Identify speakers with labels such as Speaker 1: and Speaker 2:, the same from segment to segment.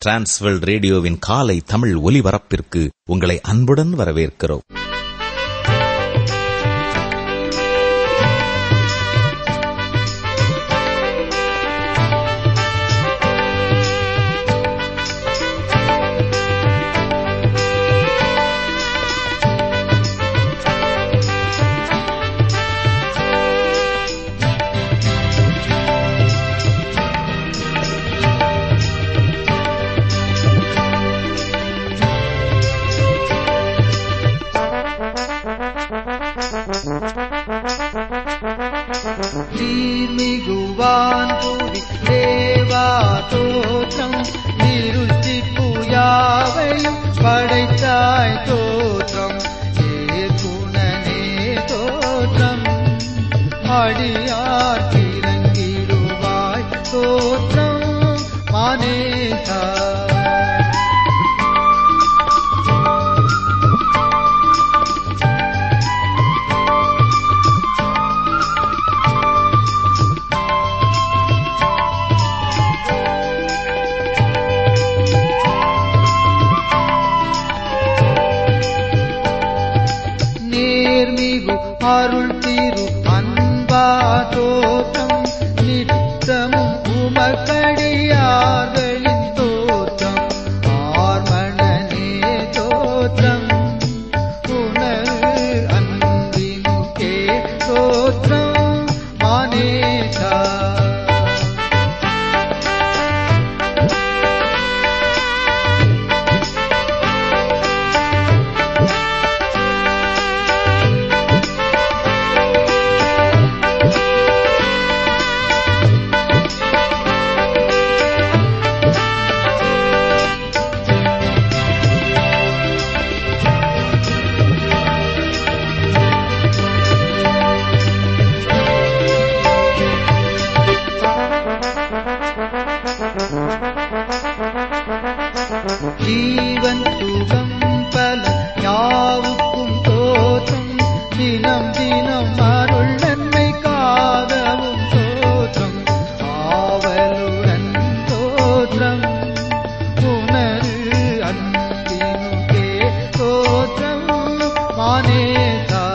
Speaker 1: டிரான்ஸ்வெல் ரேடியோவின் காலை தமிழ் ஒலிபரப்பிற்கு உங்களை அன்புடன் வரவேற்கிறோம்
Speaker 2: நீர்மிகுவான் புவி தேவா தோற்றம் நிருஷ்டிப்பு யாவையும் படைத்தாய் தோற்றம் ஏகுணனே தோற்றம் அடியார் இறங்கிடுவாய் தோற்றம் மானேசா நேர்மிகு அருள் திரு அன்பா தோற்றம் நித்தமும் உமக்கடியார்களின் தோற்றம் ஆர்மணனே தோற்றம் உணரு அன்பினுக்கே தோற்றம் மானேசா ஜீவன் சுகம் பல யாவுக்கும் தோற்றம் தினம் தினம் அருள் நன்மை காதவும் தோற்றம் ஆவலுடன் தோற்றம் உணரு அன்பினுக்கே தோற்றம் மானேசா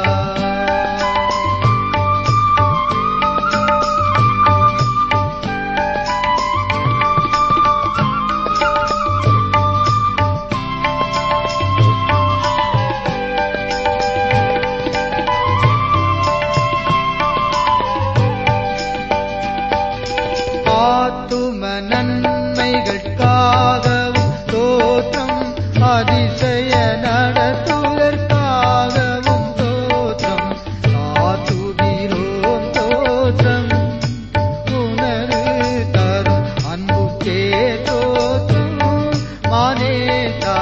Speaker 2: ஆத்தும நன்மைகளுக்காகவும் தோற்றம் அதிசய நடத்துவதற்காகவும் தோற்றம் காத்துகிறோம் தோற்றம் உணரு தரும் அன்புக்கே தோற்றம் மானேதா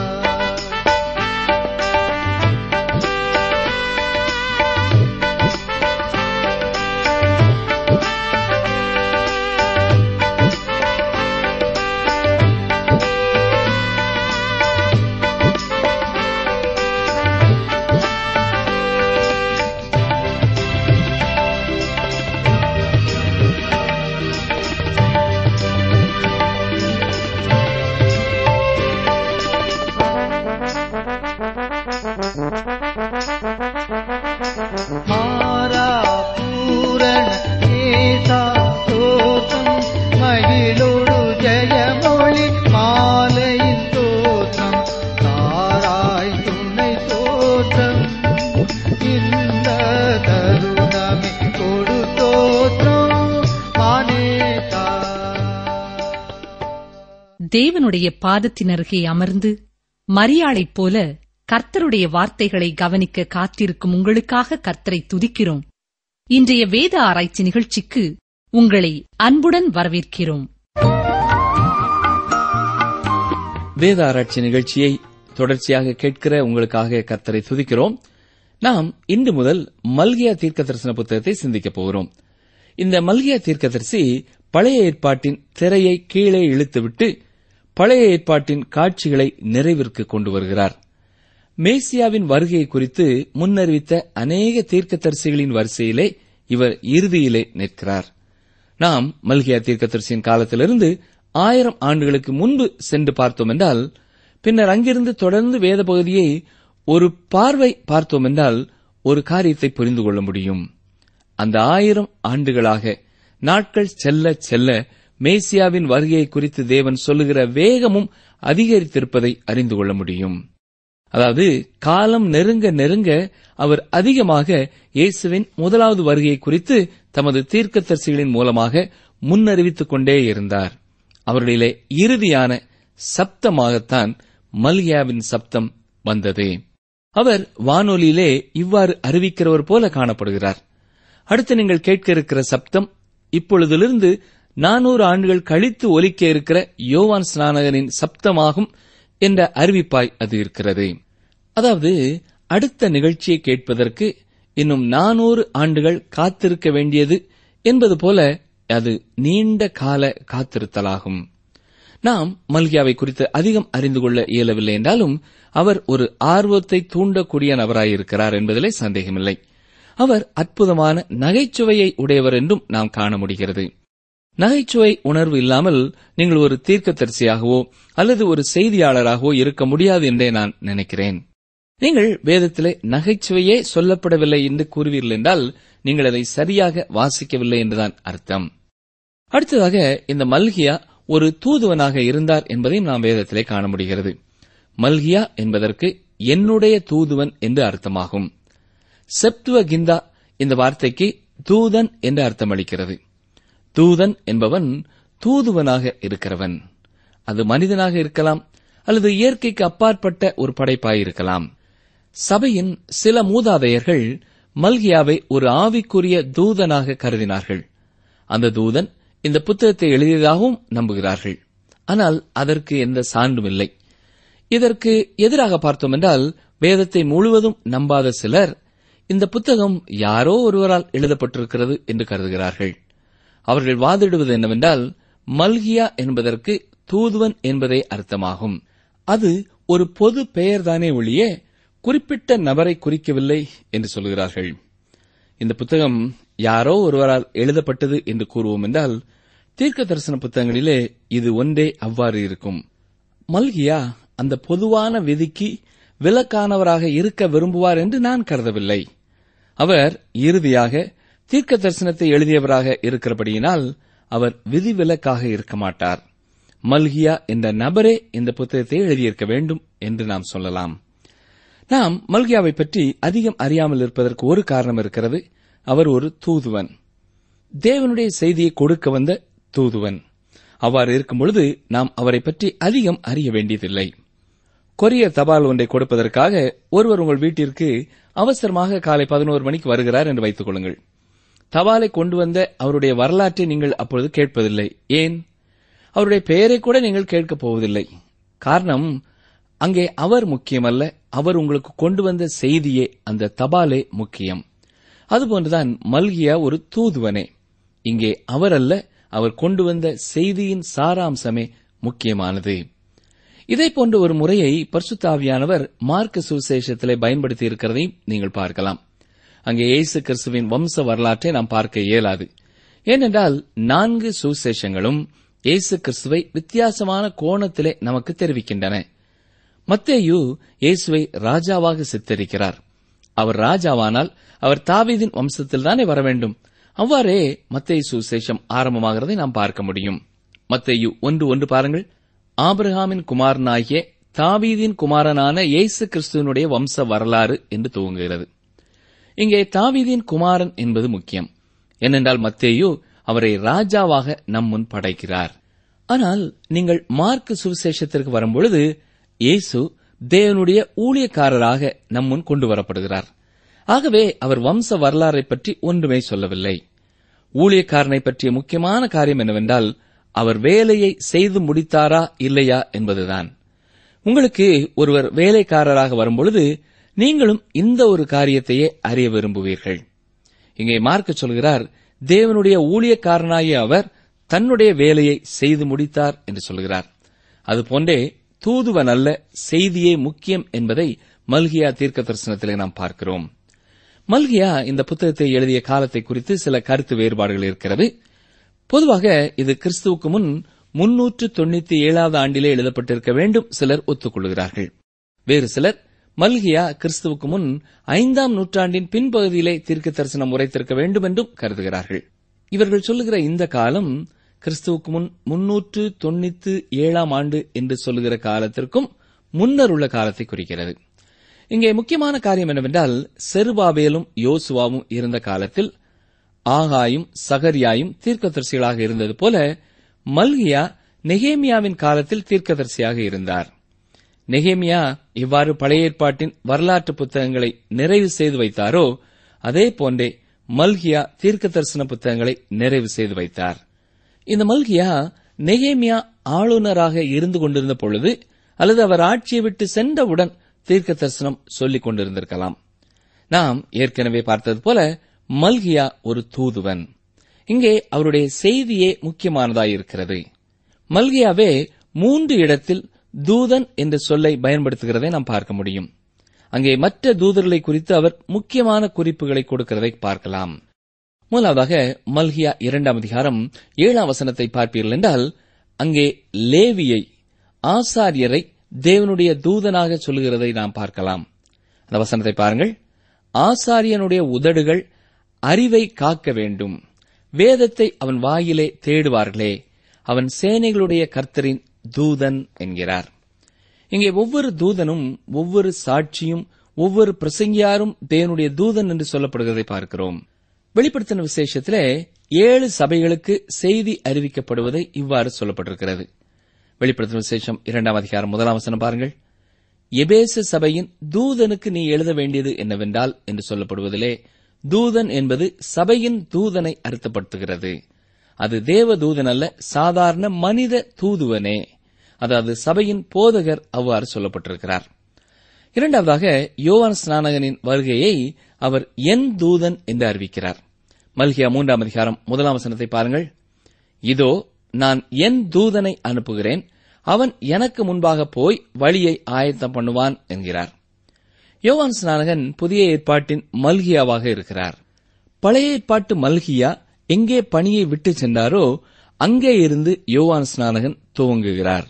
Speaker 2: மாறா பூரண ஏசா தோற்றம் மகிழோடு ஜெயமொழி மாலையின் தோற்றம் தாராய் துணை தோற்றம் இந்த தருணமே கொடு தோற்றம் மானேதா
Speaker 3: தேவனுடைய பாதத்தின் அருகே அமர்ந்து மரியாளைப் போல கர்த்தருடைய வார்த்தைகளை கவனிக்க காத்திருக்கும் உங்களுக்காக கர்த்தரை துதிக்கிறோம் இன்றைய வேத ஆராய்ச்சி நிகழ்ச்சிக்கு உங்களை அன்புடன் வரவேற்கிறோம்
Speaker 4: வேத ஆராய்ச்சி நிகழ்ச்சியை தொடர்ச்சியாக கேட்கிற உங்களுக்காக கர்த்தரை துதிக்கிறோம் நாம் இன்று முதல் மல்கியா தீர்க்க தரிசன புத்தகத்தை சிந்திக்கப் போகிறோம் இந்த மல்கியா தீர்க்கதரிசி பழைய ஏற்பாட்டின் திரையை கீழே இழுத்துவிட்டு பழைய ஏற்பாட்டின் காட்சிகளை நிறைவிற்கு கொண்டு வருகிறார் மேசியாவின் வருகை குறித்து முன்னறிவித்த அநேக தீர்க்கதரிசிகளின் வரிசையிலே இவர் இறுதியிலே நிற்கிறார் நாம் மல்கியா தீர்க்கதரிசியின் காலத்திலிருந்து ஆயிரம் ஆண்டுகளுக்கு முன்பு சென்று பார்த்தோம் என்றால் பின்னர் அங்கிருந்து தொடர்ந்து வேத பகுதியை ஒரு பார்வை பார்த்தோம் என்றால் ஒரு காரியத்தை புரிந்து கொள்ள முடியும் அந்த ஆயிரம் ஆண்டுகளாக நாட்கள் செல்ல செல்ல மேசியாவின் வருகையை குறித்து தேவன் சொல்லுகிற வேகமும் அதிகரித்திருப்பதை அறிந்து கொள்ள முடியும் அதாவது காலம் நெருங்க நெருங்க அவர் அதிகமாக இயேசுவின் முதலாவது வருகை குறித்து தமது தீர்க்கதரிசிகளின் மூலமாக முன்னறிவித்துக் கொண்டே இருந்தார் அவர்களிலே இறுதியான சப்தமாகத்தான் மல்கியாவின் சப்தம் வந்தது அவர் வானொலியிலே இவ்வாறு அறிவிக்கிறவர் போல காணப்படுகிறார் அடுத்து நீங்கள் கேட்க இருக்கிற சப்தம் இப்பொழுதிலிருந்து நானூறு ஆண்டுகள் கழித்து ஒலிக்க இருக்கிற யோவான் ஸ்நானகனின் சப்தமாகும் என்ற அறிவிப்பாய் அது இருக்கிறது அதாவது அடுத்த நிகழ்ச்சியை கேட்பதற்கு இன்னும் நானூறு ஆண்டுகள் காத்திருக்க வேண்டியது என்பது போல அது நீண்ட கால காத்திருத்தலாகும் நாம் மல்கியாவை குறித்து அதிகம் அறிந்து கொள்ள இயலவில்லை என்றாலும் அவர் ஒரு ஆர்வத்தை தூண்டக்கூடிய நபராயிருக்கிறார் என்பதிலே சந்தேகமில்லை அவர் அற்புதமான நகைச்சுவையை உடையவர் என்றும் நாம் காண முடிகிறது நகைச்சுவை உணர்வு இல்லாமல் நீங்கள் ஒரு தீர்க்கதரிசியாகவோ அல்லது ஒரு செய்தியாளராகவோ இருக்க முடியாது என்றே நான் நினைக்கிறேன் நீங்கள் வேதத்திலே நகைச்சுவையே சொல்லப்படவில்லை என்று கூறுவீர்கள் என்றால் நீங்கள் அதை சரியாக வாசிக்கவில்லை என்றுதான் அர்த்தம் அடுத்ததாக இந்த மல்கியா ஒரு தூதுவனாக இருந்தார் என்பதையும் நாம் வேதத்திலே காண முடிகிறது மல்கியா என்பதற்கு என்னுடைய தூதுவன் என்று அர்த்தமாகும் செப்துவ கிந்தா இந்த வார்த்தைக்கு தூதன் என்று அர்த்தமளிக்கிறது தூதன் என்பவன் தூதுவனாக இருக்கிறவன் அது மனிதனாக இருக்கலாம் அல்லது இயற்கைக்கு அப்பாற்பட்ட ஒரு படைப்பாயிருக்கலாம் சபையின் சில மூதாதையர்கள் மல்கியாவை ஒரு ஆவிக்குரிய தூதனாக கருதினார்கள் அந்த தூதன் இந்த புத்தகத்தை எழுதியதாகவும் நம்புகிறார்கள் ஆனால் அதற்கு எந்த சான்றும் இல்லை இதற்கு எதிராக பார்த்தோம் என்றால் வேதத்தை முழுவதும் நம்பாத சிலர் இந்த புத்தகம் யாரோ ஒருவரால் எழுதப்பட்டிருக்கிறது என்று கருதுகிறார்கள் அவர்கள் வாதிடுவது என்னவென்றால் மல்கியா என்பதற்கு தூதுவன் என்பதே அர்த்தமாகும் அது ஒரு பொது பெயர்தானே ஒழிய குறிப்பிட்ட நபரை குறிக்கவில்லை என்று சொல்கிறார்கள் இந்த புத்தகம் யாரோ ஒருவரால் எழுதப்பட்டது என்று கூறுவோம் என்றால் தீர்க்க தரிசன புத்தகங்களிலே இது ஒன்றே அவ்வாறு இருக்கும் மல்கியா அந்த பொதுவான விதிக்கு விலக்கானவராக இருக்க விரும்புவார் என்று நான் கருதவில்லை அவர் இறுதியாக தீர்க்க தரிசனத்தை எழுதியவராக இருக்கிறபடியினால் அவர் விதிவிலக்காக இருக்க மாட்டார் மல்கியா என்ற நபரே இந்த புத்தகத்தை எழுதியிருக்க வேண்டும் என்று நாம் சொல்லலாம் நாம் மல்கியாவை பற்றி அதிகம் அறியாமல் இருப்பதற்கு ஒரு காரணம் இருக்கிறது அவர் ஒரு தூதுவன் தேவனுடைய செய்தியை கொடுக்க வந்த தூதுவன் அவ்வாறு இருக்கும் பொழுது நாம் அவரை பற்றி அதிகம் அறிய வேண்டியதில்லை கொரியர் தபால் ஒன்றை கொடுப்பதற்காக ஒருவர் உங்கள் வீட்டிற்கு அவசரமாக காலை பதினோரு மணிக்கு வருகிறார் என்று வைத்துக் கொள்ளுங்கள் தபாலை கொண்டு வந்த அவருடைய வரலாற்றை நீங்கள் அப்பொழுது கேட்பதில்லை ஏன் அவருடைய பெயரை கூட நீங்கள் கேட்கப் போவதில்லை காரணம் அங்கே அவர் முக்கியமல்ல அவர் உங்களுக்கு கொண்டு வந்த செய்தியே அந்த தபாலே முக்கியம் அதுபோன்றுதான் மல்கியா ஒரு தூதுவனே இங்கே அவர் அல்ல அவர் கொண்டு வந்த செய்தியின் சாராம்சமே முக்கியமானது இதே போன்ற ஒரு முறையை பர்சுத்தாவியானவர் மார்க்க சுவிசேஷத்திலே பயன்படுத்தி இருக்கிறதையும் நீங்கள் பார்க்கலாம் அங்கே இயேசு கிறிஸ்துவின் வம்ச வரலாற்றை நாம் பார்க்க இயலாது ஏனென்றால் நான்கு சுவிசேஷங்களும் இயேசு கிறிஸ்துவை வித்தியாசமான கோணத்திலே நமக்கு தெரிவிக்கின்றன மத்தேயு இயேசுவை ராஜாவாக சித்தரிக்கிறார் அவர் ராஜாவானால் அவர் தாவீதின் வம்சத்தில்தானே வர வேண்டும் அவ்வாறே மத்தேயு சுவிசேஷம் ஆரம்பமாகிறதை நாம் பார்க்க முடியும் மத்தேயு ஒன்று ஒன்று பாருங்கள் ஆபிரகாமின் குமாரனாகிய தாவீதின் குமாரனான இயேசு கிறிஸ்துவனுடைய வம்ச வரலாறு என்று துவங்குகிறது இங்கே தாவீதின் குமாரன் என்பது முக்கியம் ஏனென்றால் மத்தேயு அவரை ராஜாவாக நம் முன் படைக்கிறார் ஆனால் நீங்கள் மார்க் சுவிசேஷத்திற்கு வரும்பொழுது இயேசு தேவனுடைய ஊழியக்காரராக நம் முன் கொண்டு வரப்படுகிறார் ஆகவே அவர் வம்ச வரலாறை பற்றி ஒன்றுமே சொல்லவில்லை ஊழியக்காரனை பற்றிய முக்கியமான காரியம் என்னவென்றால் அவர் வேலையை செய்து முடித்தாரா இல்லையா என்பதுதான் உங்களுக்கு ஒருவர் வேலைக்காரராக வரும்பொழுது நீங்களும் இந்த ஒரு காரியத்தையே அறிய விரும்புவீர்கள் இங்கே மார்க்க சொல்கிறார் தேவனுடைய ஊழியக்காரனாகிய அவர் தன்னுடைய வேலையை செய்து முடித்தார் என்று சொல்கிறார் அதுபோன்றே தூதுவன் அல்ல செய்தியே முக்கியம் என்பதை மல்கியா தீர்க்க தரிசனத்திலே நாம் பார்க்கிறோம் மல்கியா இந்த புத்தகத்தை எழுதிய காலத்தை குறித்து சில கருத்து வேறுபாடுகள் இருக்கிறது பொதுவாக இது கிறிஸ்துவுக்கு முன் முன்னூற்று தொண்ணூத்தி ஏழாவது ஆண்டிலே எழுதப்பட்டிருக்க வேண்டும் சிலர் ஒத்துக்கொள்கிறார்கள் வேறு சிலர் மல்கியா கிறிஸ்துவுக்கு முன் ஐந்தாம் நூற்றாண்டின் பின்பகுதியிலே தீர்க்க தரிசனம் உரைத்திருக்க வேண்டும் என்றும் கருதுகிறார்கள் இவர்கள் சொல்லுகிற இந்த காலம் கிறிஸ்துவுக்கு முன் முன்னூற்று தொண்ணூத்து ஏழாம் ஆண்டு என்று சொல்லுகிற காலத்திற்கும் முன்னர் உள்ள காலத்தை குறிக்கிறது இங்கே முக்கியமான காரியம் என்னவென்றால் செருபாபேலும் யோசுவாவும் இருந்த காலத்தில் ஆகாயும் சகரியாயும் தீர்க்கதரிசிகளாக இருந்தது போல மல்கியா நெகேமியாவின் காலத்தில் தீர்க்கதரிசியாக இருந்தார் நெகேமியா இவ்வாறு பழைய ஏற்பாட்டின் வரலாற்று புத்தகங்களை நிறைவு செய்து வைத்தாரோ அதே போன்றே மல்கியா தீர்க்க தரிசன புத்தகங்களை நிறைவு செய்து வைத்தார் இந்த மல்கியா நெகேமியா ஆளுநராக இருந்து கொண்டிருந்த பொழுது அல்லது அவர் ஆட்சியை விட்டு சென்றவுடன் தீர்க்க தரிசனம் சொல்லிக் கொண்டிருந்திருக்கலாம் நாம் ஏற்கனவே பார்த்தது போல மல்கியா ஒரு தூதுவன் இங்கே அவருடைய செய்தியே முக்கியமானதாயிருக்கிறது மல்கியாவே மூன்று இடத்தில் தூதன் என்ற சொல்லை பயன்படுத்துகிறதை நாம் பார்க்க முடியும் அங்கே மற்ற தூதர்களை குறித்து அவர் முக்கியமான குறிப்புகளை கொடுக்கிறதை பார்க்கலாம் முதலாவதாக மல்கியா இரண்டாம் அதிகாரம் ஏழாம் வசனத்தை பார்ப்பீர்கள் என்றால் அங்கே லேவியை ஆசாரியரை தேவனுடைய தூதனாக சொல்லுகிறதை நாம் பார்க்கலாம் அந்த வசனத்தை பாருங்கள் ஆசாரியனுடைய உதடுகள் அறிவை காக்க வேண்டும் வேதத்தை அவன் வாயிலே தேடுவார்களே அவன் சேனைகளுடைய கர்த்தரின் தூதன் என்கிறார் இங்கே ஒவ்வொரு தூதனும் ஒவ்வொரு சாட்சியும் ஒவ்வொரு பிரசங்கியாரும் தேவனுடைய தூதன் என்று சொல்லப்படுகிறதை பார்க்கிறோம் வெளிப்படுத்தின விசேஷத்திலே ஏழு சபைகளுக்கு செய்தி அறிவிக்கப்படுவதை இவ்வாறு சொல்லப்பட்டிருக்கிறது வெளிப்படுத்தின விசேஷம் இரண்டாம் அதிகாரம் முதலாம் வசனம் பாருங்கள் எபேச சபையின் தூதனுக்கு நீ எழுத வேண்டியது என்னவென்றால் என்று சொல்லப்படுவதிலே தூதன் என்பது சபையின் தூதனை அர்த்தப்படுத்துகிறது அது தேவ தூதன் அல்ல சாதாரண மனித தூதுவனே அதாவது சபையின் போதகர் அவ்வாறு சொல்லப்பட்டிருக்கிறார் இரண்டாவதாக யோவான் ஸ்நானகனின் வருகையை அவர் என் தூதன் என்று அறிவிக்கிறார் மல்கியா மூன்றாம் அதிகாரம் முதலாம் வசனத்தை பாருங்கள் இதோ நான் என் தூதனை அனுப்புகிறேன் அவன் எனக்கு முன்பாக போய் வழியை ஆயத்தம் பண்ணுவான் என்கிறார் யோவான் ஸ்நானகன் புதிய ஏற்பாட்டின் மல்கியாவாக இருக்கிறார் பழைய ஏற்பாட்டு மல்கியா எங்கே பணியை விட்டு சென்றாரோ அங்கே இருந்து யோவான் ஸ்நானகன் துவங்குகிறார்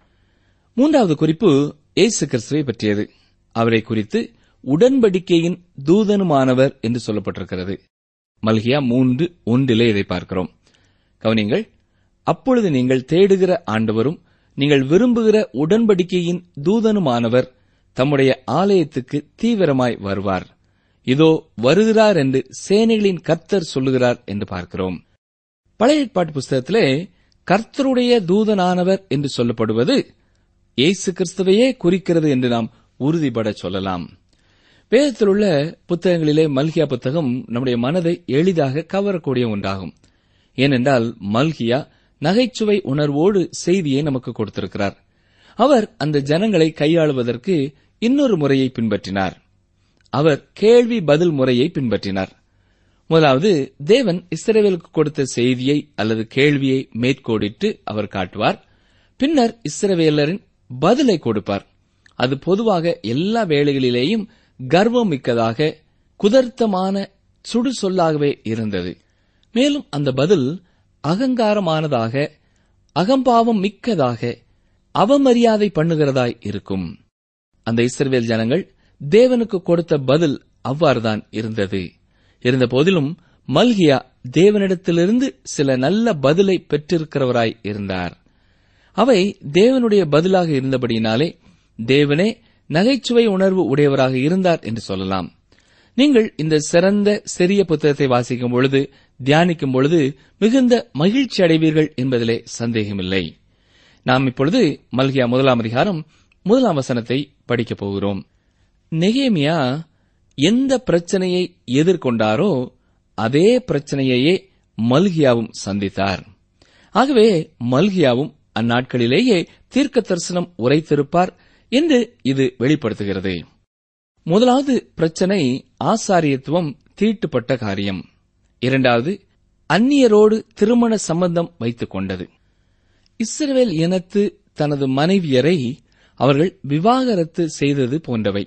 Speaker 4: மூன்றாவது குறிப்பு இயேசு கிறிஸ்துவை பற்றியது அவரை குறித்து உடன்படிக்கையின் தூதனுமானவர் என்று சொல்லப்பட்டிருக்கிறது மல்கியா மூன்று ஒன்றிலே இதை பார்க்கிறோம் கவனிங்கள் அப்பொழுது நீங்கள் தேடுகிற ஆண்டவரும் நீங்கள் விரும்புகிற உடன்படிக்கையின் தூதனுமானவர் தம்முடைய ஆலயத்துக்கு தீவிரமாய் வருவார் இதோ வருகிறார் என்று சேனைகளின் கர்த்தர் சொல்லுகிறார் என்று பார்க்கிறோம் பழைய ஏற்பாட்டு புஸ்தகத்திலே கர்த்தருடைய தூதனானவர் என்று சொல்லப்படுவது இயேசு கிறிஸ்துவையே குறிக்கிறது என்று நாம் உறுதிபட சொல்லலாம் வேதத்தில் உள்ள புத்தகங்களிலே மல்கியா புத்தகம் நம்முடைய மனதை எளிதாக கவரக்கூடிய ஒன்றாகும் ஏனென்றால் மல்கியா நகைச்சுவை உணர்வோடு செய்தியை நமக்கு கொடுத்திருக்கிறார் அவர் அந்த ஜனங்களை கையாளுவதற்கு இன்னொரு முறையை பின்பற்றினார் அவர் கேள்வி பதில் முறையை பின்பற்றினார் முதலாவது தேவன் இஸ்ரவேலுக்கு கொடுத்த செய்தியை அல்லது கேள்வியை மேற்கோடிட்டு அவர் காட்டுவார் பின்னர் இஸ்ரவேலரின் பதிலை கொடுப்பார் அது பொதுவாக எல்லா வேளைகளிலேயும் கர்வம் மிக்கதாக குதர்த்தமான சுடு சொல்லாகவே இருந்தது மேலும் அந்த பதில் அகங்காரமானதாக அகம்பாவம் மிக்கதாக அவமரியாதை பண்ணுகிறதாய் இருக்கும் அந்த இஸ்ரவேல் ஜனங்கள் தேவனுக்கு கொடுத்த பதில் அவ்வாறுதான் இருந்தது இருந்த போதிலும் மல்கியா தேவனிடத்திலிருந்து சில நல்ல பதிலை பெற்றிருக்கிறவராய் இருந்தார் அவை தேவனுடைய பதிலாக இருந்தபடியினாலே தேவனே நகைச்சுவை உணர்வு உடையவராக இருந்தார் என்று சொல்லலாம் நீங்கள் இந்த சிறந்த சிறிய புத்தகத்தை வாசிக்கும் பொழுது தியானிக்கும் பொழுது மிகுந்த மகிழ்ச்சி அடைவீர்கள் என்பதிலே சந்தேகமில்லை நாம் இப்பொழுது மல்கியா முதலாம் அதிகாரம் முதலாம் வசனத்தை படிக்கப் போகிறோம் நெகேமியா எந்த பிரச்சனையை எதிர்கொண்டாரோ அதே பிரச்சனையையே மல்கியாவும் சந்தித்தார் ஆகவே மல்கியாவும் அந்நாட்களிலேயே தீர்க்க தரிசனம் உரைத்திருப்பார் என்று இது வெளிப்படுத்துகிறது முதலாவது பிரச்சனை ஆசாரியத்துவம் தீட்டுப்பட்ட காரியம் இரண்டாவது அந்நியரோடு திருமண சம்பந்தம் வைத்துக் கொண்டது இஸ்ரவேல் இனத்து தனது மனைவியரை அவர்கள் விவாகரத்து செய்தது போன்றவை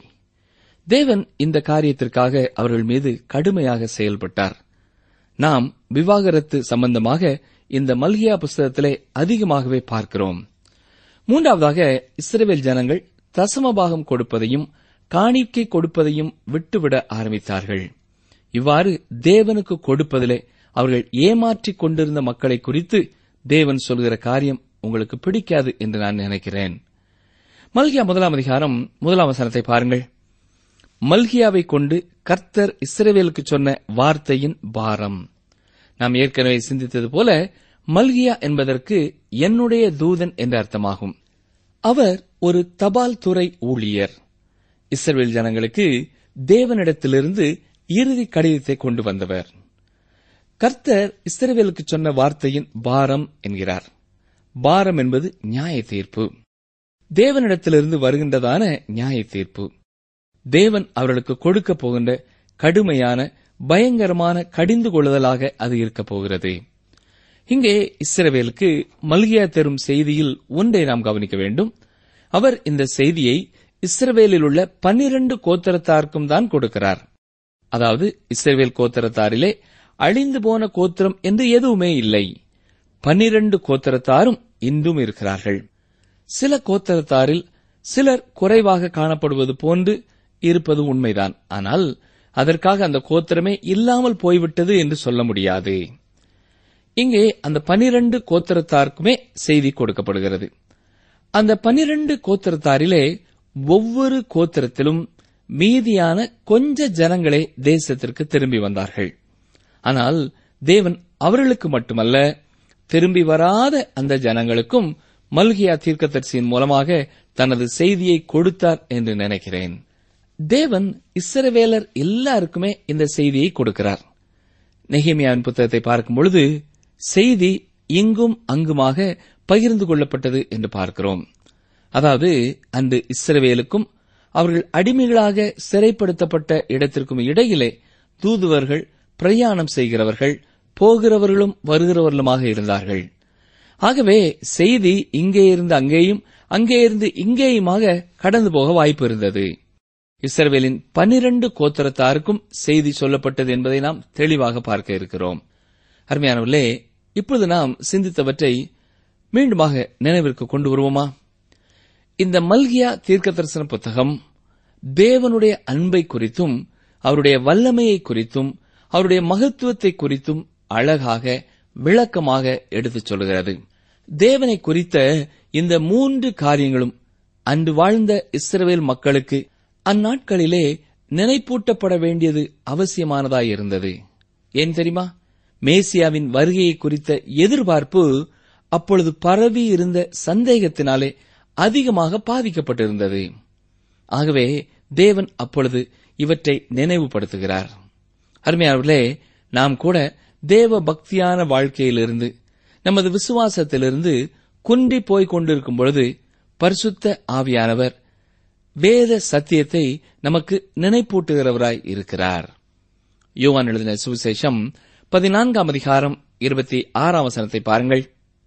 Speaker 4: தேவன் இந்த காரியத்திற்காக அவர்கள் மீது கடுமையாக செயல்பட்டார் நாம் விவாகரத்து சம்பந்தமாக இந்த மல்கியா புஸ்தகத்திலே அதிகமாகவே பார்க்கிறோம் மூன்றாவதாக இஸ்ரவேல் ஜனங்கள் தசமபாகம் கொடுப்பதையும் காணிக்கை கொடுப்பதையும் விட்டுவிட ஆரம்பித்தார்கள் இவ்வாறு தேவனுக்கு கொடுப்பதிலே அவர்கள் ஏமாற்றிக் கொண்டிருந்த மக்களை குறித்து தேவன் சொல்கிற காரியம் உங்களுக்கு பிடிக்காது என்று நான் நினைக்கிறேன் மல்கியா முதலாம் அதிகாரம் முதலாம் வசனத்தை பாருங்கள் மல்கியாவை கொண்டு கர்த்தர் இஸ்ரவேலுக்கு சொன்ன வார்த்தையின் பாரம் நாம் ஏற்கனவே சிந்தித்தது போல மல்கியா என்பதற்கு என்னுடைய தூதன் என்ற அர்த்தமாகும் அவர் ஒரு தபால் துறை ஊழியர் இஸ்ரவேல் ஜனங்களுக்கு தேவனிடத்திலிருந்து இறுதி கடிதத்தை கொண்டு வந்தவர் கர்த்தர் இஸ்ரவேலுக்கு சொன்ன வார்த்தையின் பாரம் என்கிறார் பாரம் என்பது நியாய தீர்ப்பு தேவனிடத்திலிருந்து வருகின்றதான நியாய தீர்ப்பு தேவன் அவர்களுக்கு கொடுக்க போகின்ற கடுமையான பயங்கரமான கடிந்து கொள்ளுதலாக அது இருக்கப் போகிறது இங்கே இஸ்ரவேலுக்கு மல்கியா தரும் செய்தியில் ஒன்றை நாம் கவனிக்க வேண்டும் அவர் இந்த செய்தியை இஸ்ரவேலில் உள்ள பன்னிரண்டு கோத்திரத்தாருக்கும் தான் கொடுக்கிறார் அதாவது இஸ்ரவேல் கோத்திரத்தாரிலே அழிந்து போன கோத்திரம் என்று எதுவுமே இல்லை பன்னிரண்டு கோத்திரத்தாரும் இன்றும் இருக்கிறார்கள் சில கோத்திரத்தாரில் சிலர் குறைவாக காணப்படுவது போன்று இருப்பது உண்மைதான் ஆனால் அதற்காக அந்த கோத்திரமே இல்லாமல் போய்விட்டது என்று சொல்ல முடியாது இங்கே அந்த பனிரண்டு கோத்திரத்தாருக்குமே செய்தி கொடுக்கப்படுகிறது அந்த பனிரண்டு கோத்திரத்தாரிலே ஒவ்வொரு கோத்திரத்திலும் மீதியான கொஞ்ச ஜனங்களே தேசத்திற்கு திரும்பி வந்தார்கள் ஆனால் தேவன் அவர்களுக்கு மட்டுமல்ல திரும்பி வராத அந்த ஜனங்களுக்கும் மல்கியா தீர்க்கதரிசியின் மூலமாக தனது செய்தியை கொடுத்தார் என்று நினைக்கிறேன் தேவன் இஸ்ரவேலர் எல்லாருக்குமே இந்த செய்தியை கொடுக்கிறார் நெஹேமியாவின் புத்தகத்தை பார்க்கும் பொழுது செய்தி இங்கும் அங்குமாக பகிர்ந்து கொள்ளப்பட்டது என்று பார்க்கிறோம் அதாவது அன்று இஸ்ரவேலுக்கும் அவர்கள் அடிமைகளாக சிறைப்படுத்தப்பட்ட இடத்திற்கும் இடையிலே தூதுவர்கள் பிரயாணம் செய்கிறவர்கள் போகிறவர்களும் வருகிறவர்களுமாக இருந்தார்கள் ஆகவே செய்தி இங்கே இருந்து அங்கேயும் அங்கே இருந்து இங்கேயுமாக கடந்து போக வாய்ப்பு இருந்தது இஸ்ரவேலின் பன்னிரண்டு கோத்திரத்தாருக்கும் செய்தி சொல்லப்பட்டது என்பதை நாம் தெளிவாக பார்க்க இருக்கிறோம் அருமையானவர்களே இப்பொழுது நாம் சிந்தித்தவற்றை மீண்டுமாக நினைவிற்கு கொண்டு வருவோமா இந்த மல்கியா தீர்க்க தரிசன புத்தகம் தேவனுடைய அன்பை குறித்தும் அவருடைய வல்லமையை குறித்தும் அவருடைய மகத்துவத்தை குறித்தும் அழகாக விளக்கமாக எடுத்துச் சொல்கிறது தேவனை குறித்த இந்த மூன்று காரியங்களும் அன்று வாழ்ந்த இஸ்ரவேல் மக்களுக்கு அந்நாட்களிலே நினைப்பூட்டப்பட வேண்டியது அவசியமானதாயிருந்தது ஏன் தெரியுமா மேசியாவின் வருகையை குறித்த எதிர்பார்ப்பு அப்பொழுது பரவி இருந்த சந்தேகத்தினாலே அதிகமாக பாதிக்கப்பட்டிருந்தது ஆகவே தேவன் அப்பொழுது இவற்றை நினைவுபடுத்துகிறார் அருமையானவர்களே நாம் கூட தேவ பக்தியான வாழ்க்கையிலிருந்து நமது விசுவாசத்திலிருந்து குன்றி போய்க் கொண்டிருக்கும் பொழுது பரிசுத்த ஆவியானவர் வேத சத்தியத்தை நமக்கு நினைப்பூட்டுகிறவராய் இருக்கிறார் யோவான் எழுதின சுவிசேஷம் பதினான்காம் அதிகாரம் இருபத்தி ஆறாம் வசனத்தை பாருங்கள்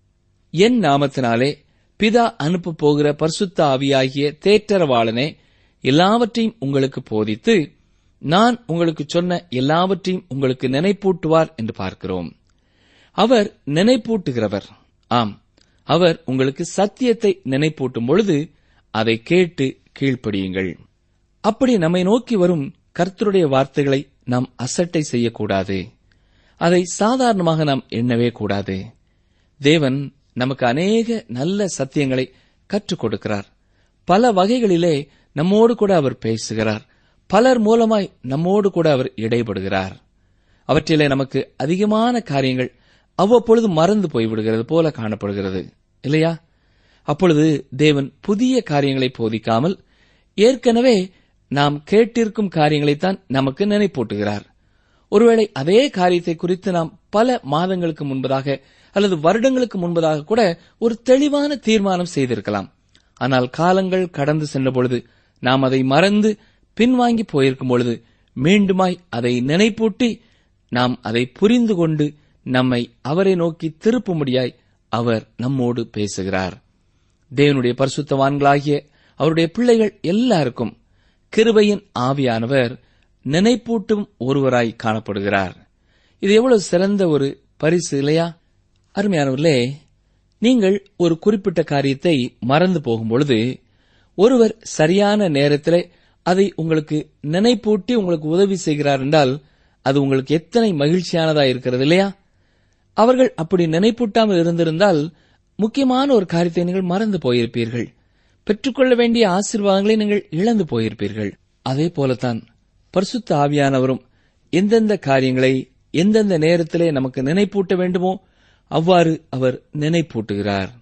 Speaker 4: என் நாமத்தினாலே பிதா அனுப்ப போகிற பரிசுத்த ஆவியாகிய தேற்றரவாளனே எல்லாவற்றையும் உங்களுக்கு போதித்து நான் உங்களுக்கு சொன்ன எல்லாவற்றையும் உங்களுக்கு நினைப்பூட்டுவார் என்று பார்க்கிறோம் அவர் நினைப்பூட்டுகிறவர் ஆம் அவர் உங்களுக்கு சத்தியத்தை நினைப்பூட்டும் பொழுது அதை கேட்டு கீழ்ப்படியுங்கள் அப்படி நம்மை நோக்கி வரும் கர்த்தருடைய வார்த்தைகளை நாம் அசட்டை செய்யக்கூடாது அதை சாதாரணமாக நாம் எண்ணவே கூடாது தேவன் நமக்கு அநேக நல்ல சத்தியங்களை கற்றுக் கொடுக்கிறார் பல வகைகளிலே நம்மோடு கூட அவர் பேசுகிறார் பலர் மூலமாய் நம்மோடு கூட அவர் இடைபடுகிறார் அவற்றிலே நமக்கு அதிகமான காரியங்கள் அவ்வப்பொழுது மறந்து போய்விடுகிறது போல காணப்படுகிறது இல்லையா அப்பொழுது தேவன் புதிய காரியங்களை போதிக்காமல் ஏற்கனவே நாம் கேட்டிருக்கும் காரியங்களைத்தான் நமக்கு நினைப்பூட்டுகிறார் ஒருவேளை அதே காரியத்தை குறித்து நாம் பல மாதங்களுக்கு முன்பதாக அல்லது வருடங்களுக்கு முன்பதாக கூட ஒரு தெளிவான தீர்மானம் செய்திருக்கலாம் ஆனால் காலங்கள் கடந்து சென்ற பொழுது நாம் அதை மறந்து பின்வாங்கி போயிருக்கும் பொழுது மீண்டுமாய் அதை நினைப்பூட்டி நாம் அதை புரிந்து கொண்டு நம்மை அவரை நோக்கி திருப்பும்படியாய் அவர் நம்மோடு பேசுகிறார் தேவனுடைய பரிசுத்தவான்களாகிய அவருடைய பிள்ளைகள் எல்லாருக்கும் கிருபையின் ஆவியானவர் நினைப்பூட்டும் ஒருவராய் காணப்படுகிறார் இது எவ்வளவு சிறந்த ஒரு பரிசு இல்லையா அருமையானவர்களே நீங்கள் ஒரு குறிப்பிட்ட காரியத்தை மறந்து போகும்பொழுது ஒருவர் சரியான நேரத்திலே அதை உங்களுக்கு நினைப்பூட்டி உங்களுக்கு உதவி செய்கிறார் என்றால் அது உங்களுக்கு எத்தனை மகிழ்ச்சியானதா இருக்கிறது இல்லையா அவர்கள் அப்படி நினைப்பூட்டாமல் இருந்திருந்தால் முக்கியமான ஒரு காரியத்தை நீங்கள் மறந்து போயிருப்பீர்கள் பெற்றுக்கொள்ள வேண்டிய ஆசீர்வாதங்களை நீங்கள் இழந்து போயிருப்பீர்கள் அதே போலத்தான் பரிசுத்த ஆவியானவரும் எந்தெந்த காரியங்களை எந்தெந்த நேரத்திலே நமக்கு நினைப்பூட்ட வேண்டுமோ அவ்வாறு அவர் நினைப்பூட்டுகிறார்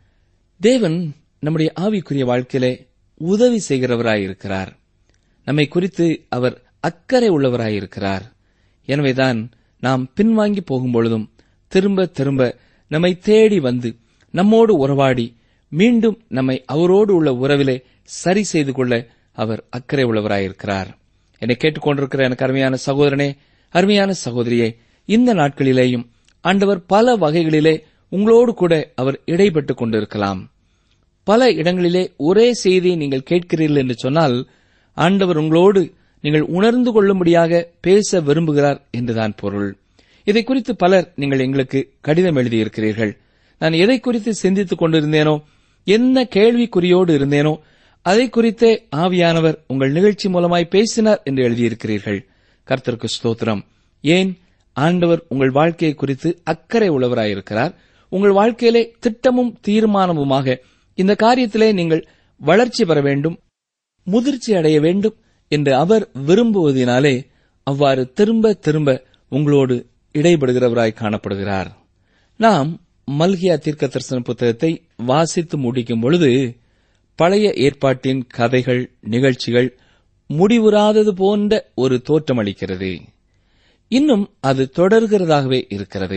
Speaker 4: தேவன் நம்முடைய ஆவிக்குரிய வாழ்க்கையிலே உதவி செய்கிறவராயிருக்கிறார் நம்மை குறித்து அவர் அக்கறை உள்ளவராயிருக்கிறார் எனவேதான் நாம் பின்வாங்கி போகும்பொழுதும் திரும்ப திரும்ப நம்மை தேடி வந்து நம்மோடு உறவாடி மீண்டும் நம்மை அவரோடு உள்ள உறவிலே சரி செய்து கொள்ள அவர் அக்கறை உள்ளவராயிருக்கிறார் என்னை கேட்டுக்கொண்டிருக்கிற எனக்கு அருமையான சகோதரனே அருமையான சகோதரியே இந்த நாட்களிலேயும் ஆண்டவர் பல வகைகளிலே உங்களோடு கூட அவர் இடைப்பட்டுக் கொண்டிருக்கலாம் பல இடங்களிலே ஒரே செய்தியை நீங்கள் கேட்கிறீர்கள் என்று சொன்னால் ஆண்டவர் உங்களோடு நீங்கள் உணர்ந்து கொள்ளும்படியாக பேச விரும்புகிறார் என்றுதான் பொருள் இதை குறித்து பலர் நீங்கள் எங்களுக்கு கடிதம் எழுதியிருக்கிறீர்கள் நான் எதை குறித்து சிந்தித்துக் கொண்டிருந்தேனோ என்ன கேள்விக்குறியோடு இருந்தேனோ அதை குறித்தே ஆவியானவர் உங்கள் நிகழ்ச்சி மூலமாய் பேசினார் என்று எழுதியிருக்கிறீர்கள் கர்த்தருக்கு ஸ்தோத்திரம் ஏன் ஆண்டவர் உங்கள் வாழ்க்கையை குறித்து அக்கறை உள்ளவராயிருக்கிறார் உங்கள் வாழ்க்கையிலே திட்டமும் தீர்மானமுமாக இந்த காரியத்திலே நீங்கள் வளர்ச்சி பெற வேண்டும் முதிர்ச்சி அடைய வேண்டும் என்று அவர் விரும்புவதினாலே அவ்வாறு திரும்ப திரும்ப உங்களோடு இடைபடுகிறவராய் காணப்படுகிறார் நாம் மல்கியா தீர்க்க தரிசன புத்தகத்தை வாசித்து முடிக்கும் பொழுது பழைய ஏற்பாட்டின் கதைகள் நிகழ்ச்சிகள் முடிவுறாதது போன்ற ஒரு தோற்றமளிக்கிறது இன்னும் அது தொடர்கிறதாகவே இருக்கிறது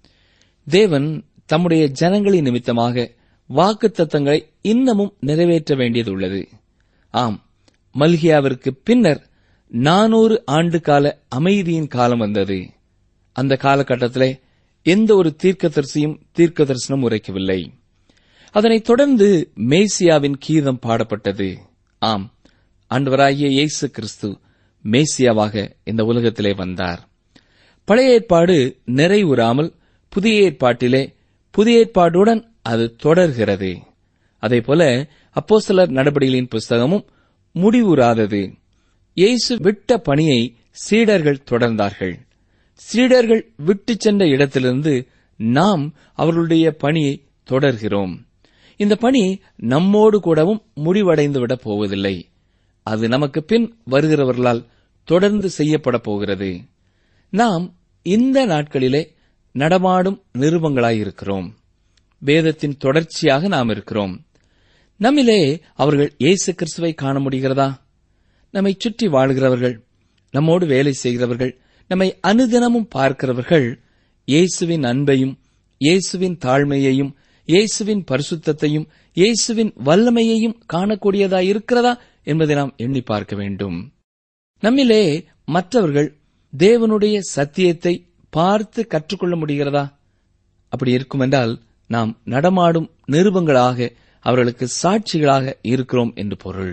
Speaker 4: தேவன் தம்முடைய ஜனங்களின் நிமித்தமாக வாக்குத்தத்தங்களை இன்னமும் நிறைவேற்ற வேண்டியதுள்ளது ஆம் மல்கியாவிற்கு பின்னர் நானூறு ஆண்டு கால அமைதியின் காலம் வந்தது அந்த காலகட்டத்திலே எந்த ஒரு தீர்க்கதரிசியும் தீர்க்க தரிசனம் உரைக்கவில்லை அதனைத் தொடர்ந்து மேசியாவின் கீதம் பாடப்பட்டது ஆம் ஆண்டவராகிய இயேசு கிறிஸ்து மேசியாவாக இந்த உலகத்திலே வந்தார் பழைய ஏற்பாடு நிறைவுறாமல் புதிய ஏற்பாட்டிலே புதிய ஏற்பாடுடன் அது தொடர்கிறது அதேபோல அப்போஸ்தலர் நடபடிகளின் புஸ்தகமும் முடிவுறாதது இயேசு விட்ட பணியை சீடர்கள் தொடர்ந்தார்கள் சீடர்கள் விட்டுச் சென்ற இடத்திலிருந்து நாம் அவர்களுடைய பணியை தொடர்கிறோம் இந்த பணி நம்மோடு கூடவும் முடிவடைந்து விடப் போவதில்லை அது நமக்கு பின் வருகிறவர்களால் தொடர்ந்து செய்யப்பட போகிறது நாம் இந்த நாட்களிலே நடமாடும் நிருபங்களாயிருக்கிறோம் வேதத்தின் தொடர்ச்சியாக நாம் இருக்கிறோம் நம்மிலே அவர்கள் இயேசு கிறிஸ்துவை காண முடிகிறதா நம்மை சுற்றி வாழ்கிறவர்கள் நம்மோடு வேலை செய்கிறவர்கள் நம்மை அனுதினமும் பார்க்கிறவர்கள் இயேசுவின் அன்பையும் இயேசுவின் தாழ்மையையும் இயேசுவின் பரிசுத்தத்தையும் இயேசுவின் வல்லமையையும் காணக்கூடியதா இருக்கிறதா என்பதை நாம் எண்ணி பார்க்க வேண்டும் நம்மிலே மற்றவர்கள் தேவனுடைய சத்தியத்தை பார்த்து கற்றுக்கொள்ள முடிகிறதா அப்படி இருக்குமென்றால் நாம் நடமாடும் நிருபங்களாக அவர்களுக்கு சாட்சிகளாக இருக்கிறோம் என்று பொருள்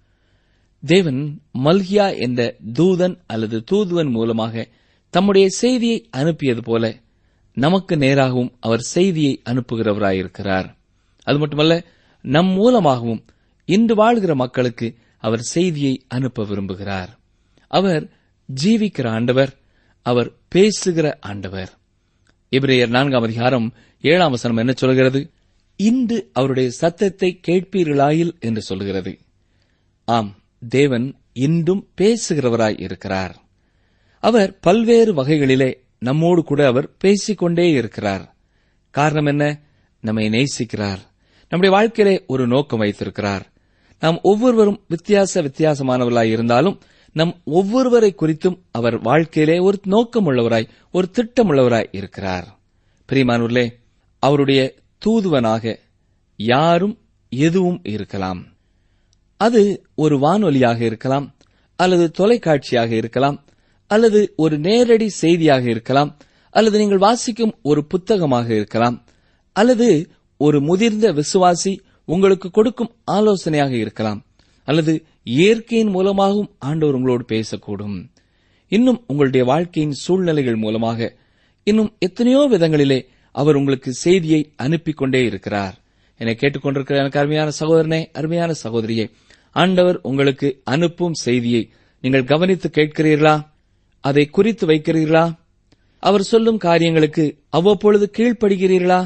Speaker 4: தேவன் மல்கியா என்ற தூதன் அல்லது தூதுவன் மூலமாக தம்முடைய செய்தியை அனுப்பியது போல நமக்கு நேராகவும் அவர் செய்தியை அனுப்புகிறவராயிருக்கிறார் அது மட்டுமல்ல நம் மூலமாகவும் இன்று வாழ்கிற மக்களுக்கு அவர் செய்தியை அனுப்ப விரும்புகிறார் அவர் ஜீவிக்கிற ஆண்டவர் அவர் பேசுகிற ஆண்டவர் இப்ரேயர் நான்காம் அதிகாரம் ஏழாம் வசனம் என்ன சொல்கிறது இன்று அவருடைய சத்தத்தை கேட்பீர்களாயில் என்று சொல்கிறது ஆம் தேவன் இன்றும் பேசுகிறவராய் இருக்கிறார் அவர் பல்வேறு வகைகளிலே நம்மோடு கூட அவர் பேசிக்கொண்டே இருக்கிறார் காரணம் என்ன நம்மை நேசிக்கிறார் நம்முடைய வாழ்க்கையிலே ஒரு நோக்கம் வைத்திருக்கிறார் நாம் ஒவ்வொருவரும் வித்தியாச வித்தியாசமானவர்களாய் இருந்தாலும் நம் ஒவ்வொருவரை குறித்தும் அவர் வாழ்க்கையிலே ஒரு நோக்கம் உள்ளவராய் ஒரு திட்டம் உள்ளவராய் இருக்கிறார் பிரியமானூர்லே அவருடைய தூதுவனாக யாரும் எதுவும் இருக்கலாம் அது ஒரு வானொலியாக இருக்கலாம் அல்லது தொலைக்காட்சியாக இருக்கலாம் அல்லது ஒரு நேரடி செய்தியாக இருக்கலாம் அல்லது நீங்கள் வாசிக்கும் ஒரு புத்தகமாக இருக்கலாம் அல்லது ஒரு முதிர்ந்த விசுவாசி உங்களுக்கு கொடுக்கும் ஆலோசனையாக இருக்கலாம் அல்லது இயற்கையின் மூலமாகவும் ஆண்டவர் உங்களோடு பேசக்கூடும் இன்னும் உங்களுடைய வாழ்க்கையின் சூழ்நிலைகள் மூலமாக இன்னும் எத்தனையோ விதங்களிலே அவர் உங்களுக்கு செய்தியை அனுப்பிக் கொண்டே இருக்கிறார் என்னை கேட்டுக்கொண்டிருக்கிற எனக்கு அருமையான சகோதரனே அருமையான சகோதரியே ஆண்டவர் உங்களுக்கு அனுப்பும் செய்தியை நீங்கள் கவனித்து கேட்கிறீர்களா அதை குறித்து வைக்கிறீர்களா அவர் சொல்லும் காரியங்களுக்கு அவ்வப்பொழுது கீழ்ப்படுகிறீர்களா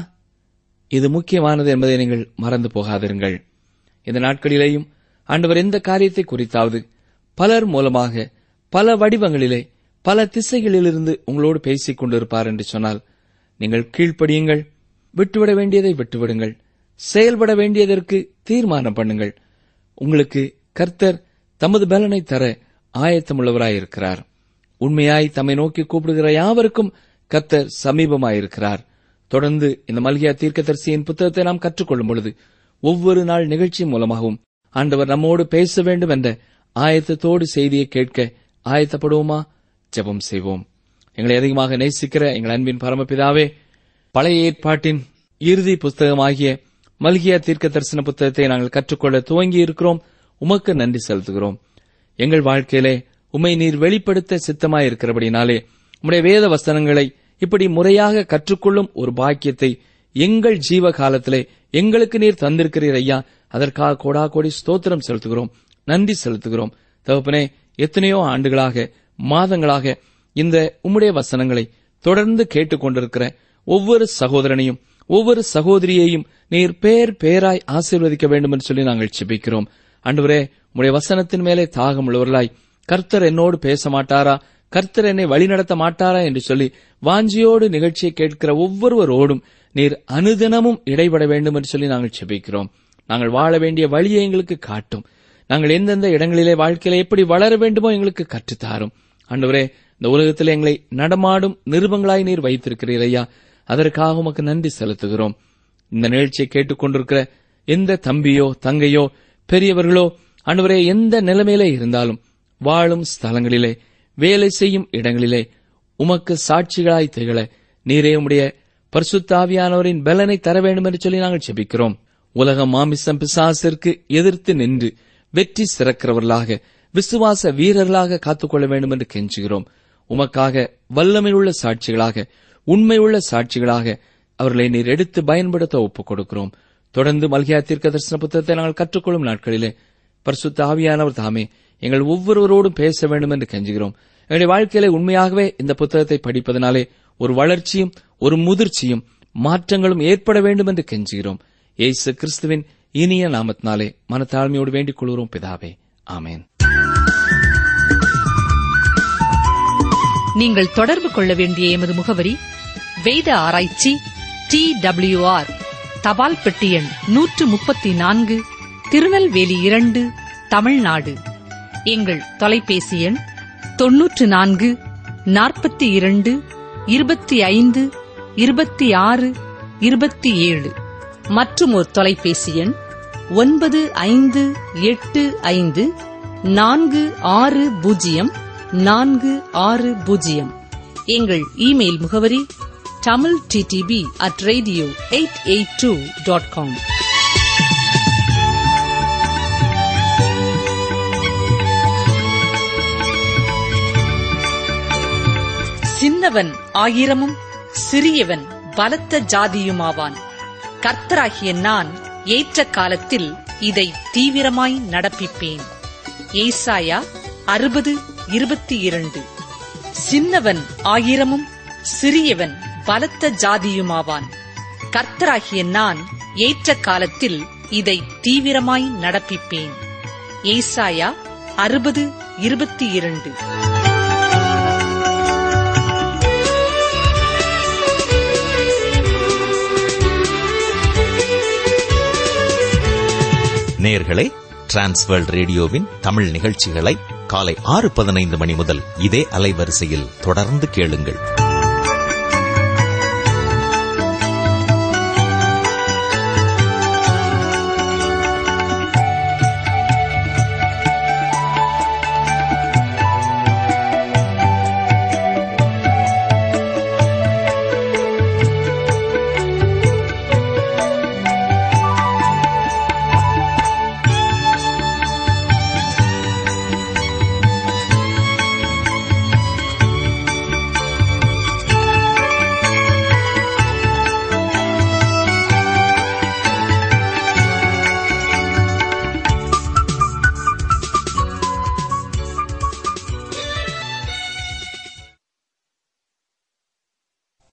Speaker 4: இது முக்கியமானது என்பதை நீங்கள் மறந்து போகாதிருங்கள் இந்த நாட்களிலேயும் ஆண்டவர் எந்த காரியத்தை குறித்தாவது பலர் மூலமாக பல வடிவங்களிலே பல திசைகளிலிருந்து உங்களோடு பேசிக் கொண்டிருப்பார் என்று சொன்னால் நீங்கள் கீழ்ப்படியுங்கள் விட்டுவிட வேண்டியதை விட்டுவிடுங்கள் செயல்பட வேண்டியதற்கு தீர்மானம் பண்ணுங்கள் உங்களுக்கு கர்த்தர் தமது பலனை தர ஆயத்தமுள்ளவராயிருக்கிறார் உண்மையாய் தம்மை நோக்கி கூப்பிடுகிற யாவருக்கும் கர்த்தர் சமீபமாயிருக்கிறார் தொடர்ந்து இந்த மல்கியா தீர்க்கதரிசியின் புத்தகத்தை நாம் கற்றுக்கொள்ளும் பொழுது ஒவ்வொரு நாள் நிகழ்ச்சி மூலமாகவும் ஆண்டவர் நம்மோடு பேச வேண்டும் என்ற ஆயத்தத்தோடு செய்தியை கேட்க ஆயத்தப்படுவோமா ஜெபம் செய்வோம் எங்களை அதிகமாக நேசிக்கிற எங்கள் அன்பின் பரமபிதாவே பழைய ஏற்பாட்டின் இறுதி புஸ்தகமாகிய மல்கியா தீர்க்க தரிசன புத்தகத்தை நாங்கள் கற்றுக்கொள்ள துவங்கி இருக்கிறோம் உமக்கு நன்றி செலுத்துகிறோம் எங்கள் வாழ்க்கையிலே உம்மை நீர் வெளிப்படுத்த சித்தமாயிருக்கிறபடினாலே உம்முடைய வேத வசனங்களை இப்படி முறையாக கற்றுக்கொள்ளும் ஒரு பாக்கியத்தை எங்கள் ஜீவ காலத்திலே எங்களுக்கு நீர் தந்திருக்கிறீர் ஐயா அதற்காக கோடா கோடி ஸ்தோத்திரம் செலுத்துகிறோம் நன்றி செலுத்துகிறோம் தகப்பனே எத்தனையோ ஆண்டுகளாக மாதங்களாக இந்த உம்முடைய வசனங்களை தொடர்ந்து கேட்டுக்கொண்டிருக்கிற ஒவ்வொரு சகோதரனையும் ஒவ்வொரு சகோதரியையும் நீர் பேர் பேராய் ஆசீர்வதிக்க வேண்டும் என்று சொல்லி நாங்கள் செபிக்கிறோம் அன்றுவரே உம்முடைய வசனத்தின் மேலே தாகம் உள்ளவர்களாய் கர்த்தர் என்னோடு பேச மாட்டாரா கர்த்தர் என்னை வழிநடத்த மாட்டாரா என்று சொல்லி வாஞ்சியோடு நிகழ்ச்சியை கேட்கிற ஒவ்வொருவரோடும் நீர் அனுதினமும் இடைபட வேண்டும் என்று சொல்லி நாங்கள் செபிக்கிறோம் நாங்கள் வாழ வேண்டிய வழியை எங்களுக்கு காட்டும் நாங்கள் எந்தெந்த இடங்களிலே வாழ்க்கையில எப்படி வளர வேண்டுமோ எங்களுக்கு கற்றுத்தாரும் ஆண்டவரே இந்த உலகத்தில் எங்களை நடமாடும் நிருபங்களாய் நீர் வைத்திருக்கிறீர் ஐயா அதற்காக உமக்கு நன்றி செலுத்துகிறோம் இந்த நிகழ்ச்சியை கேட்டுக்கொண்டிருக்கிற எந்த தம்பியோ தங்கையோ பெரியவர்களோ ஆண்டவரே எந்த நிலைமையிலே இருந்தாலும் வாழும் ஸ்தலங்களிலே வேலை செய்யும் இடங்களிலே உமக்கு சாட்சிகளாய் திகழ நீரே உம்முடைய பரிசுத்தாவியானவரின் பலனை தர வேண்டும் என்று சொல்லி நாங்கள் செபிக்கிறோம் உலக மாமிசம் பிசாசிற்கு எதிர்த்து நின்று வெற்றி சிறக்கிறவர்களாக விசுவாச வீரர்களாக காத்துக்கொள்ள வேண்டும் என்று கெஞ்சுகிறோம் உமக்காக வல்லமையுள்ள சாட்சிகளாக உண்மையுள்ள சாட்சிகளாக அவர்களை நீர் எடுத்து பயன்படுத்த ஒப்புக் கொடுக்கிறோம் தொடர்ந்து மல்கியா தீர்க்க தரிசன புத்தகத்தை நாங்கள் கற்றுக்கொள்ளும் நாட்களிலே பரிசுத்த ஆவியானவர் தாமே எங்கள் ஒவ்வொருவரோடும் பேச வேண்டும் என்று கெஞ்சுகிறோம் எங்களுடைய வாழ்க்கையிலே உண்மையாகவே இந்த புத்தகத்தை படிப்பதனாலே ஒரு வளர்ச்சியும் ஒரு முதிர்ச்சியும் மாற்றங்களும் ஏற்பட வேண்டும் என்று கெஞ்சுகிறோம் இயேசு கிறிஸ்துவின் இனிய நாமத்தினாலே மனத்தாழ்மையோடு வேண்டிக் கொள்கிறோம் பிதாவே ஆமேன்
Speaker 3: நீங்கள் தொடர்பு கொள்ள வேண்டிய எமது முகவரி வேத ஆராய்ச்சி டி ஆர் தபால் பெட்டி எண் நூற்று முப்பத்தி நான்கு திருநெல்வேலி இரண்டு தமிழ்நாடு எங்கள் தொலைபேசி எண் தொன்னூற்று நான்கு நாற்பத்தி இரண்டு இருபத்தி ஐந்து இருபத்தி ஆறு இருபத்தி ஏழு மற்றும் ஒரு தொலைபேசி எண் ஒன்பது ஐந்து எட்டு ஐந்து நான்கு ஆறு பூஜ்ஜியம் நான்கு ஆறு பூஜ்ஜியம் எங்கள் இமெயில் முகவரி Tamil DTP at radio eight eight two dot com சின்னவன் ஆயிரமும் சிறியவன் பலத்த ஜாதியுமாவான் கர்த்தராகிய நான் ஏற்ற காலத்தில் இதை தீவிரமாய் நடப்பிப்பேன் ஏசாயா அறுபது இருபத்தி இரண்டு சின்னவன் ஆயிரமும் சிறியவன் பலத்த ஜாதியுமாவான் கர்த்தராகிய நான் ஏற்ற காலத்தில் இதை தீவிரமாய் நடப்பிப்பேன் ஏசாயா அறுபது இருபத்தி இரண்டு
Speaker 1: நேர்களே டிரான்ஸ்வேர்ல்ட் ரேடியோவின் தமிழ் நிகழ்ச்சிகளை காலை ஆறு பதினைந்து மணி முதல் இதே அலைவரிசையில் தொடர்ந்து கேளுங்கள்